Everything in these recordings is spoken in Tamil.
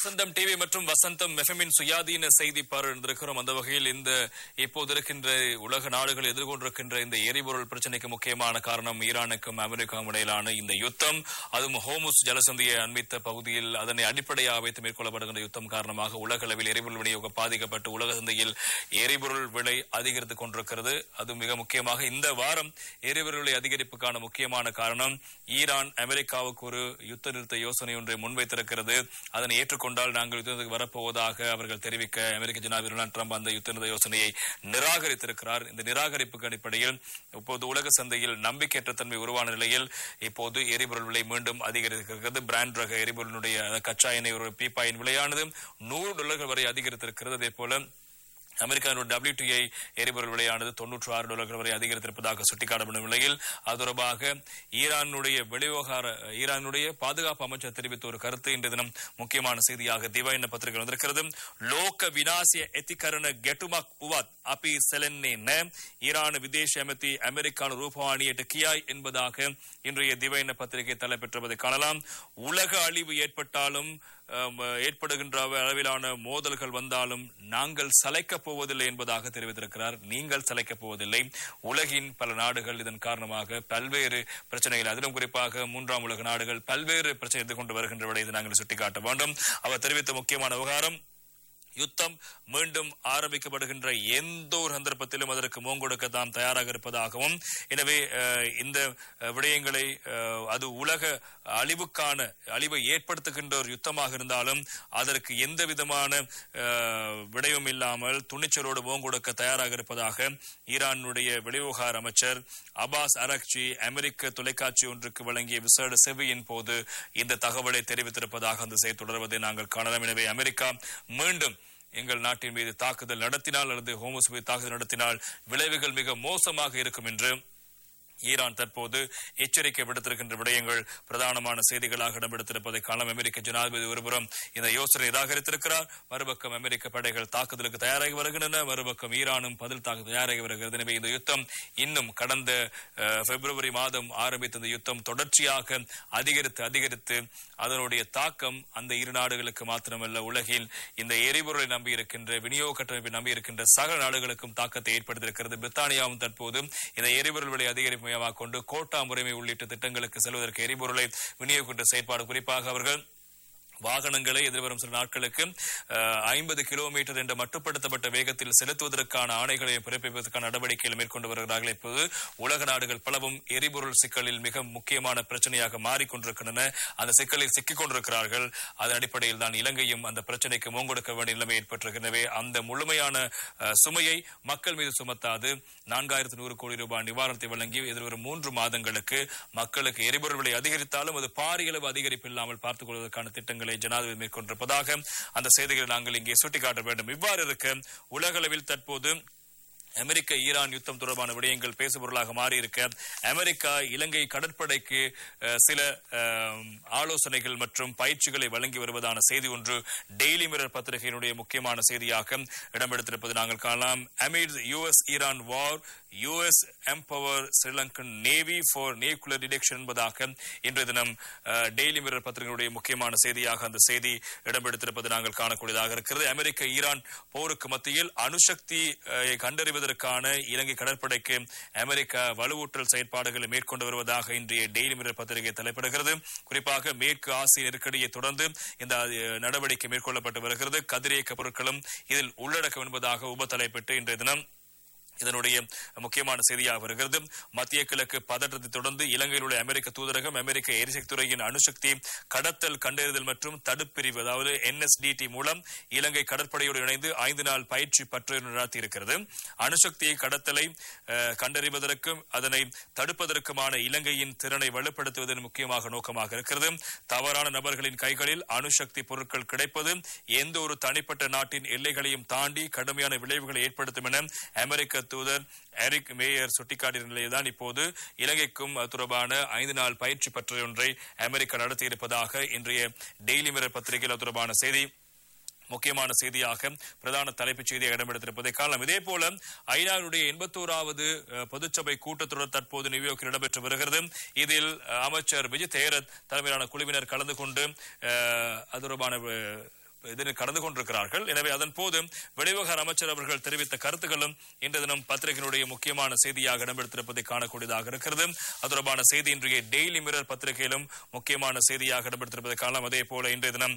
வசந்தம் டிவி மற்றும் வசந்தம் எஃப்எம்மின் சுயாதீன செய்தி பார்த்திருக்கிறோம் அந்த வகையில் இந்த இப்போது இருக்கின்ற உலக நாடுகள் எதிர்கொண்டிருக்கின்ற இந்த எரிபொருள் பிரச்சனைக்கு முக்கியமான காரணம் ஈரானுக்கும் அமெரிக்காவும் இடையிலான இந்த யுத்தம் அதுவும் ஹோமுஸ் ஜலசந்தியை அண்மித்த பகுதியில் அதனை அடிப்படையாக வைத்து மேற்கொள்ளப்படுகின்ற யுத்தம் காரணமாக உலக அளவில் எரிபொருள் விநியோகம் பாதிக்கப்பட்டு உலக சந்தையில் எரிபொருள் விலை அதிகரித்துக் கொண்டிருக்கிறது அது மிக முக்கியமாக இந்த வாரம் எரிபொருள் விலை அதிகரிப்புக்கான முக்கியமான காரணம் ஈரான் அமெரிக்காவுக்கு ஒரு யுத்த நிறுத்த யோசனை ஒன்றை முன்வைத்திருக்கிறது அதனை ஏற்றுக்கொண்டால் நாங்கள் யுத்தத்துக்கு வரப்போவதாக அவர்கள் தெரிவிக்க அமெரிக்க ஜனாதிபதி டொனால்ட் ட்ரம்ப் அந்த யுத்த நிறுத்த யோசனையை நிராகரித்திருக்கிறார் இந்த நிராகரிப்புக்கு அடிப்படையில் இப்போது உலக சந்தையில் நம்பிக்கையற்ற தன்மை உருவான நிலையில் இப்போது எரிபொருள் விலை மீண்டும் அதிகரித்திருக்கிறது பிராண்ட் ரக எரிபொருளுடைய கச்சா எண்ணெய் ஒரு பீப்பாயின் விலையானது நூறு டாலர்கள் வரை அதிகரித்திருக்கிறது அதே போல அமெரிக்காவின் டபிள்யூடிஐ எரிபொருள் விலையானது தொன்னூற்று ஆறு டாலர்கள் வரை அதிகரித்திருப்பதாக சுட்டிக்காட்டப்படும் நிலையில் அது தொடர்பாக ஈரானுடைய வெளிவிவகார ஈரானுடைய பாதுகாப்பு அமைச்சர் தெரிவித்த ஒரு கருத்து இன்றைய தினம் முக்கியமான செய்தியாக திவா என்ற பத்திரிகை வந்திருக்கிறது லோக விநாசிய எத்திகரண கெட்டுமக் உவாத் அபி செலன்னே ந ஈரான் விதேஷ அமைத்தி அமெரிக்கான ரூபவாணியட்டு கியாய் என்பதாக இன்றைய திவ என்ற பத்திரிகை தலைப்பெற்றுவதை காணலாம் உலக அழிவு ஏற்பட்டாலும் அஹ், ஏற்படுகின்ற அளவிலான மோதல்கள் வந்தாலும் நாங்கள் சளைக்கப் போவதில்லை என்பதாக தெரிவித்திருக்கிறார் நீங்கள் சளைக்கப் போவதில்லை உலகின் பல நாடுகள் இதன் காரணமாக பல்வேறு பிரச்சனைகள் அதிலும் குறிப்பாக மூன்றாம் உலக நாடுகள் பல்வேறு பிரச்சனை எதிர்கொண்டு வருகின்ற விடயத்தை நாங்கள் சுட்டிக்காட்ட வேண்டும் அவர் தெரிவித்த முக்கியமான விவகாரம் யுத்தம் மீண்டும் ஆரம்பிக்கப்படுகின்ற எந்த ஒரு சந்தர்ப்பத்திலும் அதற்கு மூங்கொடுக்க தாம் தயாராக இருப்பதாகவும் எனவே அஹ், இந்த அஹ், விடயங்களை அஹ், அது உலக அழிவுக்கான அழிவை ஏற்படுத்துகின்ற ஒரு யுத்தமாக இருந்தாலும் அதற்கு எந்த விதமான அஹ், விடயமும் இல்லாமல் துணிச்சலோடு மூங்கொடுக்க தயாராக இருப்பதாக ஈரானுடைய வெளிவிவகார அமைச்சர் அபாஸ் அரக்சி அமெரிக்க தொலைக்காட்சி ஒன்றுக்கு வழங்கிய விசேட செவியின் போது இந்த தகவலை தெரிவித்திருப்பதாக அந்த செய்தி தொடர்வதை நாங்கள் காணலாம் எனவே அமெரிக்கா மீண்டும் எங்கள் நாட்டின் மீது தாக்குதல் நடத்தினால் அல்லது ஹோமஸ் மீது தாக்குதல் நடத்தினால் விளைவுகள் மிக மோசமாக இருக்கும் என்று ஈரான் தற்போது எச்சரிக்கை விடுத்திருக்கின்ற விடயங்கள் பிரதானமான செய்திகளாக இடம்பெடுத்திருப்பதை காணலாம் அமெரிக்க ஜனாதிபதி ஒருபுறம் இந்த யோசனை நிராகரித்திருக்கிறார் மறுபக்கம் அமெரிக்க படைகள் தாக்குதலுக்கு தயாராகி வருகின்றன மறுபக்கம் ஈரானும் பதில் தாக்க தயாராகி வருகிறது எனவே இந்த யுத்தம் இன்னும் கடந்த அஹ், பிப்ரவரி மாதம் ஆரம்பித்த இந்த யுத்தம் தொடர்ச்சியாக அதிகரித்து அதிகரித்து அதனுடைய தாக்கம் அந்த இரு நாடுகளுக்கு மாத்திரமல்ல உலகில் இந்த எரிபொருளை நம்பியிருக்கின்ற விநியோக கட்டமைப்பை நம்பியிருக்கின்ற சகல நாடுகளுக்கும் தாக்கத்தை ஏற்படுத்தியிருக்கிறது பிரித்தானியாவும் தற்போது இந்த எரிபொருள் விலை அதிகரிப்பு மையமாக கொண்டு கோட்டா முறைமை உள்ளிட்ட திட்டங்களுக்கு செல்வதற்கு எரிபொருளை விநியோகிக்கின்ற செயற்பாடு குறிப்பாக அவர்கள் வாகனங்களை எதிர்வரும் சில நாட்களுக்கு ஐம்பது கிலோமீட்டர் என்ற மட்டுப்படுத்தப்பட்ட வேகத்தில் செலுத்துவதற்கான ஆணைகளை பிறப்பிப்பதற்கான நடவடிக்கைகள் மேற்கொண்டு வருகிறார்கள் இப்போது உலக நாடுகள் பலவும் எரிபொருள் சிக்கலில் மிக முக்கியமான பிரச்சனையாக மாறிக்கொண்டிருக்கின்றன அந்த சிக்கலில் சிக்கிக் கொண்டிருக்கிறார்கள் அதன் அடிப்படையில் தான் இலங்கையும் அந்த பிரச்சனைக்கு மூங்கொடுக்க வேண்டிய நிலைமை ஏற்பட்டிருக்கிறவே அந்த முழுமையான அஹ், சுமையை மக்கள் மீது சுமத்தாது நான்காயிரத்து நூறு கோடி ரூபாய் நிவாரணத்தை வழங்கி எதிர்வரும் மூன்று மாதங்களுக்கு மக்களுக்கு எரிபொருள் விலை அதிகரித்தாலும் அது பாரிய அளவு அதிகரிப்பு இல்லாமல் பார்த்துக் கொள்வதற்கான திட்டங்களை ஜனாதிபதி மேற்கொண்டிருப்பதாக அந்த செய்திகளை நாங்கள் இங்கே சுட்டிக்காட்ட வேண்டும் இவ்வாறு இருக்க உலகளவில் தற்போது அமெரிக்க ஈரான் யுத்தம் தொடர்பான விடயங்கள் பேசுபொருளாக மாறியிருக்க அமெரிக்கா இலங்கை கடற்படைக்கு அஹ், சில அஹ், ஆலோசனைகள் மற்றும் பயிற்சிகளை வழங்கி வருவதான செய்தி ஒன்று டெய்லி மிரர் பத்திரிகையினுடைய முக்கியமான செய்தியாக இடம்பெடுத்திருப்பது நாங்கள் காணலாம் amid US Iran war US empower Sri Lankan navy for nuclear detection என்பதாக இன்றைய தினம் அஹ், டெய்லி மிரர் பத்திரிகையினுடைய முக்கியமான செய்தியாக அந்த செய்தி இடம்பெடுத்திருப்பது நாங்கள் காணக்கூடியதாக இருக்கிறது அமெரிக்க ஈரான் போருக்கு மத்தியில் அணுசக்தி அஹ், கண்டறிவதற்கான இலங்கை கடற்படைக்கு அமெரிக்கா வலுவூட்டல் செயற்பாடுகளை மேற்கொண்டு வருவதாக இன்றைய டெய்லி மிரர் பத்திரிகை தலைப்பிடுகிறது குறிப்பாக மேற்கு ஆசிய நெருக்கடியை தொடர்ந்து இந்த அஹ், நடவடிக்கை மேற்கொள்ளப்பட்டு வருகிறது கதிரியக்க பொருட்களும் இதில் உள்ளடக்கம் என்பதாக உப தலைப்பிட்டு இன்றைய தினம் இதனுடைய முக்கியமான செய்தியாக வருகிறது மத்திய கிழக்கு பதற்றத்தை தொடர்ந்து இலங்கையில் உள்ள அமெரிக்க தூதரகம் அமெரிக்க எரிசக்தி துறையின் அணுசக்தி கடத்தல் கண்டறிதல் மற்றும் தடுப்பிரிவு அதாவது என்எஸ்டிடி மூலம் இலங்கை கடற்படையோடு இணைந்து ஐந்து நாள் பயிற்சி பற்று நடத்தியிருக்கிறது அணுசக்தியை கடத்தலை அஹ், கண்டறிவதற்கும் அதனை தடுப்பதற்குமான இலங்கையின் திறனை வலுப்படுத்துவதன் முக்கியமாக நோக்கமாக இருக்கிறது தவறான நபர்களின் கைகளில் அணுசக்தி பொருட்கள் கிடைப்பது எந்த ஒரு தனிப்பட்ட நாட்டின் எல்லைகளையும் தாண்டி கடுமையான விளைவுகளை ஏற்படுத்தும் என அமெரிக்க தூதர் எரிக் மேயர் சுட்டிக்காட்டிய நிலையில்தான் இப்போது இலங்கைக்கும் அது தொடர்பான ஐந்து நாள் பயிற்சி பற்றை ஒன்றை அமெரிக்கா நடத்தியிருப்பதாக இன்றைய டெய்லி மிரர் பத்திரிகையில் அது தொடர்பான செய்தி முக்கியமான செய்தியாக பிரதான தலைப்புச் செய்தியாக இடம்பெடுத்திருப்பதை காணலாம் இதே போல ஐநாவுடைய எண்பத்தோராவது பொதுச்சபை கூட்டத்தொடர் தற்போது நியூயார்க்கில் இடம்பெற்று வருகிறது இதில் அஹ், அமைச்சர் விஜய் தேரத் தலைமையிலான குழுவினர் கலந்து கொண்டு அஹ், அது தொடர்பான அஹ், இதனை கடந்து கொண்டிருக்கிறார்கள் எனவே அதன் போது வெளிவிவகார அமைச்சர் அவர்கள் தெரிவித்த கருத்துக்களும் இன்று தினம் பத்திரிகையினுடைய முக்கியமான செய்தியாக இடம்பெடுத்திருப்பதை காணக்கூடியதாக இருக்கிறது அது தொடர்பான செய்தி இன்றைய டெய்லி மிரர் பத்திரிகையிலும் முக்கியமான செய்தியாக இடம்பெடுத்திருப்பதை காணலாம் அதே போல இன்றைய தினம்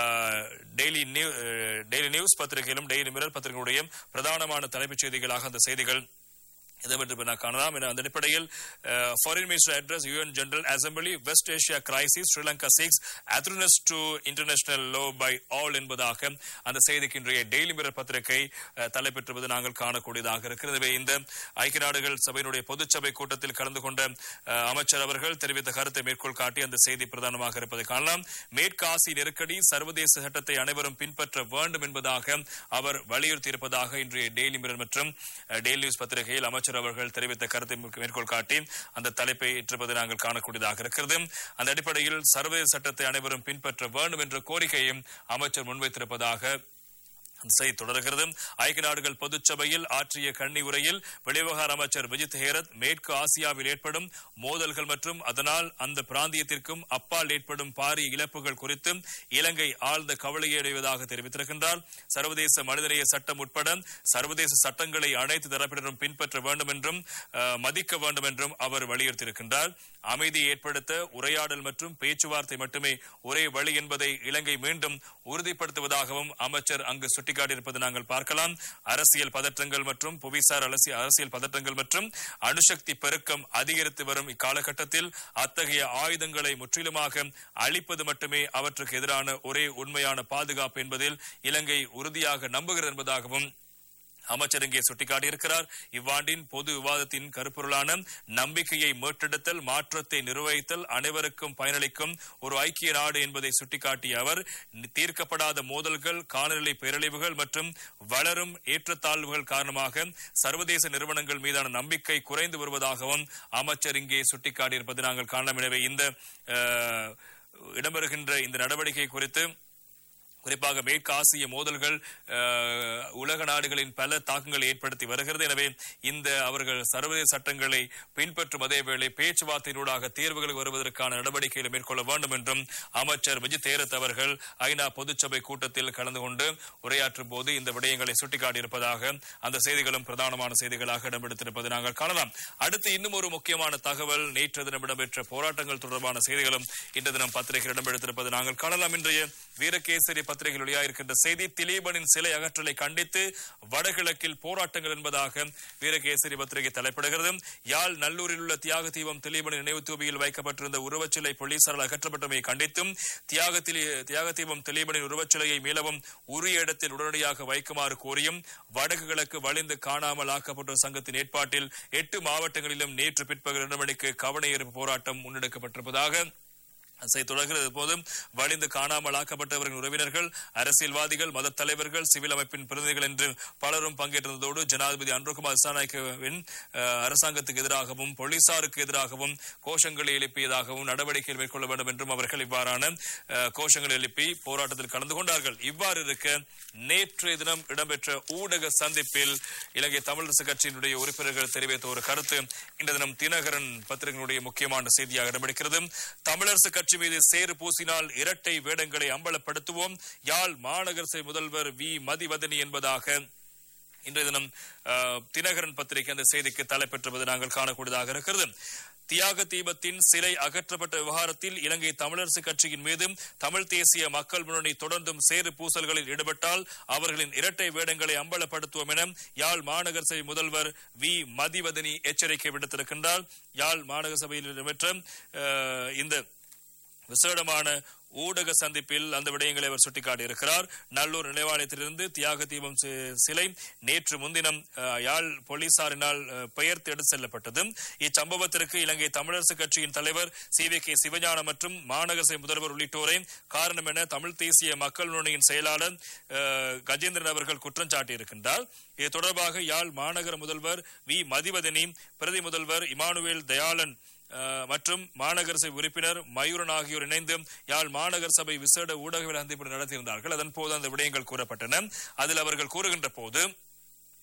டெய்லி நியூ டெய்லி நியூஸ் பத்திரிகையிலும் டெய்லி மிரர் பத்திரிகையுடைய பிரதானமான தலைப்புச் செய்திகளாக அந்த செய்திகள் இடம்பெற்று நான் காணலாம் என அந்த அடிப்படையில் foreign minister address UN general assembly west Asia crisis Sri Lanka seeks adherence to international law by all என்பதாக அந்த செய்திக்கு இன்றைய டெய்லி மிரர் பத்திரிகை அஹ், தலைப்பெற்றுவது நாங்கள் காணக்கூடியதாக இருக்கிறது எனவே இந்த ஐக்கிய நாடுகள் சபையினுடைய பொதுச்சபை கூட்டத்தில் கலந்து கொண்ட அஹ், அமைச்சர் அவர்கள் தெரிவித்த கருத்தை மேற்கோள் காட்டி அந்த செய்தி பிரதானமாக இருப்பதை காணலாம் மேற்கு ஆசிய நெருக்கடி சர்வதேச சட்டத்தை அனைவரும் பின்பற்ற வேண்டும் என்பதாக அவர் வலியுறுத்தியிருப்பதாக இன்றைய டெய்லி மிரர் மற்றும் அஹ், டெய்லி நியூஸ் பத்திரிகையில் அமைச்சர் அவர்கள் தெரிவித்த கருத்தை மேற்கொள் மேற்கோள் காட்டி அந்த தலைப்பை ஏற்றிருப்பதை நாங்கள் காணக்கூடியதாக இருக்கிறது அந்த அடிப்படையில் சர்வதேச சட்டத்தை அனைவரும் பின்பற்ற வேண்டும் என்ற கோரிக்கையும் அமைச்சர் முன்வைத்திருப்பதாக அந்த செய்தி தொடர்கிறது ஐக்கிய நாடுகள் பொதுச்சபையில் ஆற்றிய கண்ணி உரையில் வெளிவிவகார அமைச்சர் விஜித் ஹேரத் மேற்கு ஆசியாவில் ஏற்படும் மோதல்கள் மற்றும் அதனால் அந்த பிராந்தியத்திற்கும் அப்பால் ஏற்படும் பாரிய இழப்புகள் குறித்து இலங்கை ஆழ்ந்த கவலையை அடைவதாக தெரிவித்திருக்கின்றார் சர்வதேச மனிதநேய சட்டம் உட்பட சர்வதேச சட்டங்களை அனைத்து தரப்பினரும் பின்பற்ற வேண்டும் என்றும் அஹ், மதிக்க வேண்டும் என்றும் அவர் வலியுறுத்தியிருக்கின்றார் அமைதியை ஏற்படுத்த உரையாடல் மற்றும் பேச்சுவார்த்தை மட்டுமே ஒரே வழி என்பதை இலங்கை மீண்டும் உறுதிப்படுத்துவதாகவும் அமைச்சர் அங்கு சுட்டிக்காட்டியிருப்பது நாங்கள் பார்க்கலாம் அரசியல் பதற்றங்கள் மற்றும் புவிசார் அரசியல் அரசியல் பதற்றங்கள் மற்றும் அணுசக்தி பெருக்கம் அதிகரித்து வரும் இக்காலகட்டத்தில் அத்தகைய ஆயுதங்களை முற்றிலுமாக அழிப்பது மட்டுமே அவற்றுக்கு எதிரான ஒரே உண்மையான பாதுகாப்பு என்பதில் இலங்கை உறுதியாக நம்புகிறது என்பதாகவும் அமைச்சர் இங்கே சுட்டிக்காட்டியிருக்கிறார் இவ்வாண்டின் பொது விவாதத்தின் கருப்பொருளான நம்பிக்கையை மீட்டெடுத்தல் மாற்றத்தை நிர்வகித்தல் அனைவருக்கும் பயனளிக்கும் ஒரு ஐக்கிய நாடு என்பதை சுட்டிக்காட்டிய அவர் தீர்க்கப்படாத மோதல்கள் காலநிலை பேரழிவுகள் மற்றும் வளரும் ஏற்றத்தாழ்வுகள் காரணமாக சர்வதேச நிறுவனங்கள் மீதான நம்பிக்கை குறைந்து வருவதாகவும் அமைச்சர் இங்கே சுட்டிக்காட்டியிருப்பது நாங்கள் காணலாம் எனவே இந்த அஹ், இடம்பெறுகின்ற இந்த நடவடிக்கை குறித்து குறிப்பாக மேற்கு ஆசிய மோதல்கள் அஹ், உலக நாடுகளின் பல தாக்கங்களை ஏற்படுத்தி வருகிறது எனவே இந்த அவர்கள் சர்வதேச சட்டங்களை பின்பற்றும் அதேவேளை பேச்சுவார்த்தையினூடாக தீர்வுகள் வருவதற்கான நடவடிக்கைகளை மேற்கொள்ள வேண்டும் என்றும் அமைச்சர் விஜய் தேரத் அவர்கள் ஐநா பொதுச்சபை கூட்டத்தில் கலந்து கொண்டு உரையாற்றும் போது இந்த விடயங்களை சுட்டிக்காட்டியிருப்பதாக அந்த செய்திகளும் பிரதானமான செய்திகளாக இடம்பெடுத்திருப்பதை நாங்கள் காணலாம் அடுத்து இன்னும் ஒரு முக்கியமான தகவல் நேற்று தினம் இடம்பெற்ற போராட்டங்கள் தொடர்பான செய்திகளும் இன்று தினம் பத்திரிகையில் இடம்பெடுத்திருப்பது நாங்கள் காணலாம் இன்றைய வீரகேசரி பத்திரிகையில் வெளியாகிருக்கின்ற செய்தி திலீபனின் சிலை அகற்றலை கண்டித்து வடகிழக்கில் போராட்டங்கள் என்பதாக வீரகேசரி பத்திரிகை தலைப்பிடுகிறது யாழ் நல்லூரில் உள்ள தியாக தீபம் திலீபனின் நினைவு தூபியில் வைக்கப்பட்டிருந்த உருவச்சிலை போலீசாரால் அகற்றப்பட்டமையை கண்டித்தும் தியாகத்தில் தியாக தீபம் திலீபனின் உருவச்சிலையை மீளவும் உரிய இடத்தில் உடனடியாக வைக்குமாறு கோரியும் வடக்கு கிழக்கு வலிந்து காணாமல் ஆக்கப்பட்ட சங்கத்தின் ஏற்பாட்டில் எட்டு மாவட்டங்களிலும் நேற்று பிற்பகல் இரண்டு மணிக்கு கவனஈர்ப்பு போராட்டம் முன்னெடுக்கப்பட்டிருப்பதாக அதை தொடர்கிறது போதும் வலிந்து காணாமல் ஆக்கப்பட்டவர்களின் உறவினர்கள் அரசியல்வாதிகள் மதத் தலைவர்கள் சிவில் அமைப்பின் பிரதிநிதிகள் என்று பலரும் பங்கேற்றிருந்ததோடு ஜனாதிபதி அன்ருகுமார் திசாநாயக்கவின் அஹ், அரசாங்கத்துக்கு எதிராகவும் போலீசாருக்கு எதிராகவும் கோஷங்களை எழுப்பியதாகவும் நடவடிக்கை மேற்கொள்ள வேண்டும் என்றும் அவர்கள் இவ்வாறான அஹ், கோஷங்களை எழுப்பி போராட்டத்தில் கலந்து கொண்டார்கள் இவ்வாறு இருக்க நேற்றைய தினம் இடம்பெற்ற ஊடக சந்திப்பில் இலங்கை தமிழரசு கட்சியினுடைய உறுப்பினர்கள் தெரிவித்த ஒரு கருத்து இன்று தினம் தினகரன் பத்திரிகையினுடைய முக்கியமான செய்தியாக இடம்பெடுக்கிறது தமிழரசு கட்சி மீது சேறு பூசினால் இரட்டை வேடங்களை அம்பலப்படுத்துவோம் யாழ் மாநகர சபை முதல்வர் வி மதிவதனி என்பதாக இன்றைய தினம் அஹ், தினகரன் பத்திரிகை அந்த செய்திக்கு தலைப்பெற்றுவது நாங்கள் காணக்கூடியதாக இருக்கிறது தியாக தீபத்தின் சிலை அகற்றப்பட்ட விவகாரத்தில் இலங்கை தமிழரசு கட்சியின் மீது தமிழ் தேசிய மக்கள் முன்னணி தொடர்ந்தும் சேறு பூசல்களில் ஈடுபட்டால் அவர்களின் இரட்டை வேடங்களை அம்பலப்படுத்துவோம் என யாழ் மாநகர சபை முதல்வர் வி மதிவதனி எச்சரிக்கை விடுத்திருக்கின்றார் யாழ் மாநகர சபையில் இடம்பெற்ற அஹ், இந்த விசேடமான ஊடக சந்திப்பில் அந்த விடயங்களை அவர் சுட்டிக்காட்டியிருக்கிறார் நல்லூர் நினைவாலயத்திலிருந்து தியாக தீபம் சி- சிலை நேற்று முன்தினம் அஹ், யாழ் போலீசாரினால் அஹ், பெயர்த்து எடுத்து செல்லப்பட்டது இச்சம்பவத்திற்கு இலங்கை தமிழரசு கட்சியின் தலைவர் சி வி கே சிவஞானம் மற்றும் மாநகர சபை முதல்வர் உள்ளிட்டோரை காரணம் என தமிழ் தேசிய மக்கள் முன்னணியின் செயலாளர் அஹ், கஜேந்திரன் அவர்கள் குற்றம் சாட்டியிருக்கின்றார் இது தொடர்பாக யாழ் மாநகர முதல்வர் வி மதிவதனி பிரதி முதல்வர் இமானுவேல் தயாளன் அஹ், மற்றும் மாநகர சபை உறுப்பினர் மயூரன் ஆகியோர் இணைந்து யாழ் மாநகர சபை விசேட ஊடக சந்திப்பு நடத்தியிருந்தார்கள் அதன் போது அந்த விடயங்கள் கூறப்பட்டன அதில் அவர்கள் கூறுகின்ற போது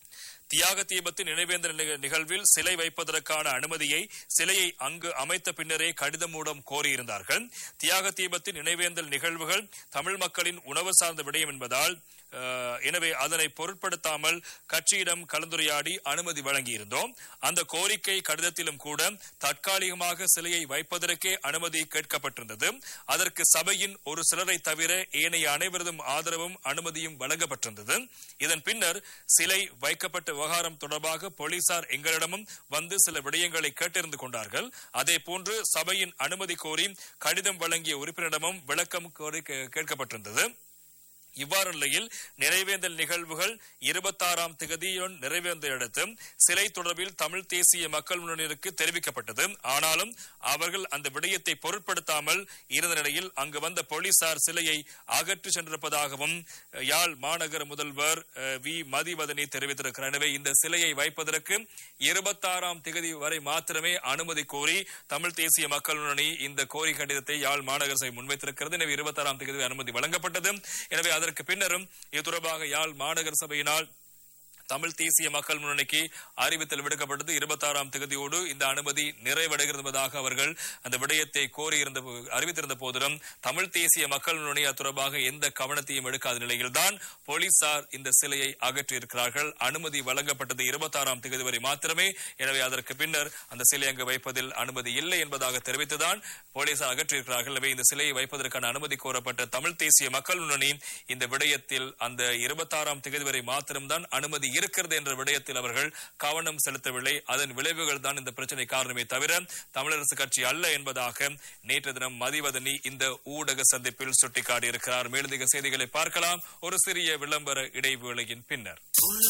தியாக தீபத்தின் நினைவேந்தல் நிக- நிகழ்வில் சிலை வைப்பதற்கான அனுமதியை சிலையை அங்கு அமைத்த பின்னரே கடிதம் மூலம் கோரியிருந்தார்கள் தியாக தீபத்தின் நினைவேந்தல் நிகழ்வுகள் தமிழ் மக்களின் உணவு சார்ந்த விடயம் என்பதால் அஹ், எனவே அதனை பொருட்படுத்தாமல் கட்சியிடம் கலந்துரையாடி அனுமதி வழங்கியிருந்தோம் அந்த கோரிக்கை கடிதத்திலும் கூட தற்காலிகமாக சிலையை வைப்பதற்கே அனுமதி கேட்கப்பட்டிருந்தது அதற்கு சபையின் ஒரு சிலரை தவிர ஏனைய அனைவரதும் ஆதரவும் அனுமதியும் வழங்கப்பட்டிருந்தது இதன் பின்னர் சிலை வைக்கப்பட்ட விவகாரம் தொடர்பாக போலீசார் எங்களிடமும் வந்து சில விடயங்களை கேட்டறிந்து கொண்டார்கள் அதே போன்று சபையின் அனுமதி கோரி கடிதம் வழங்கிய உறுப்பினரிடமும் விளக்கம் கோரி கே- கேட்கப்பட்டிருந்தது இவ்வாறு நிலையில் நிறைவேந்தல் நிகழ்வுகள் இருபத்தாறாம் திகதியுடன் நிறைவேந்த அடுத்து சிலை தொடர்பில் தமிழ் தேசிய மக்கள் முன்னணிக்கு தெரிவிக்கப்பட்டது ஆனாலும் அவர்கள் அந்த விடயத்தை பொருட்படுத்தாமல் இருந்த நிலையில் அங்கு வந்த போலீசார் சிலையை அகற்றி சென்றிருப்பதாகவும் அஹ், யாழ் மாநகர முதல்வர் அஹ், வி மதிவதனி தெரிவித்திருக்கிறார் எனவே இந்த சிலையை வைப்பதற்கு இருபத்தாறாம் திகதி வரை மாத்திரமே அனுமதி கோரி தமிழ் தேசிய மக்கள் முன்னணி இந்த கோரிக்கை கடிதத்தை யாழ் மாநகர சபை முன்வைத்திருக்கிறது எனவே இருபத்தாறாம் தேதி அனுமதி வழங்கப்பட்டது எனவே அதற்கு பின்னரும் இது தொடர்பாக யாழ் மாநகர சபையினால் தமிழ் தேசிய மக்கள் முன்னணிக்கு அறிவித்தல் விடுக்கப்பட்டது இருபத்தாறாம் தேதியோடு இந்த அனுமதி நிறைவடைகிறது என்பதாக அவர்கள் அந்த விடயத்தை கோரியிருந்த போ- அறிவித்திருந்த போதிலும் தமிழ் தேசிய மக்கள் முன்னணி அது தொடர்பாக எந்த கவனத்தையும் எடுக்காத நிலையில்தான் போலீசார் இந்த சிலையை அகற்றியிருக்கிறார்கள் அனுமதி வழங்கப்பட்டது இருபத்தாறாம் தேதி வரை மாத்திரமே எனவே அதற்கு பின்னர் அந்த சிலை அங்கு வைப்பதில் அனுமதி இல்லை என்பதாக தெரிவித்துதான் போலீசார் அகற்றியிருக்கிறார்கள் எனவே இந்த சிலையை வைப்பதற்கான அனுமதி கோரப்பட்ட தமிழ் தேசிய மக்கள் முன்னணி இந்த விடயத்தில் அந்த இருபத்தாறாம் தேதி வரை மாத்திரம்தான் அனுமதி இருக்கிறது என்ற விடயத்தில் அவர்கள் கவனம் செலுத்தவில்லை அதன் விளைவுகள் தான் இந்த பிரச்சனை காரணமே தவிர தமிழரசு கட்சி அல்ல என்பதாக நேற்று தினம் மதிவதனி இந்த ஊடக சந்திப்பில் சுட்டிக்காட்டியிருக்கிறார் மேலதிக செய்திகளை பார்க்கலாம் ஒரு சிறிய விளம்பர இடைவேளையின் பின்னர்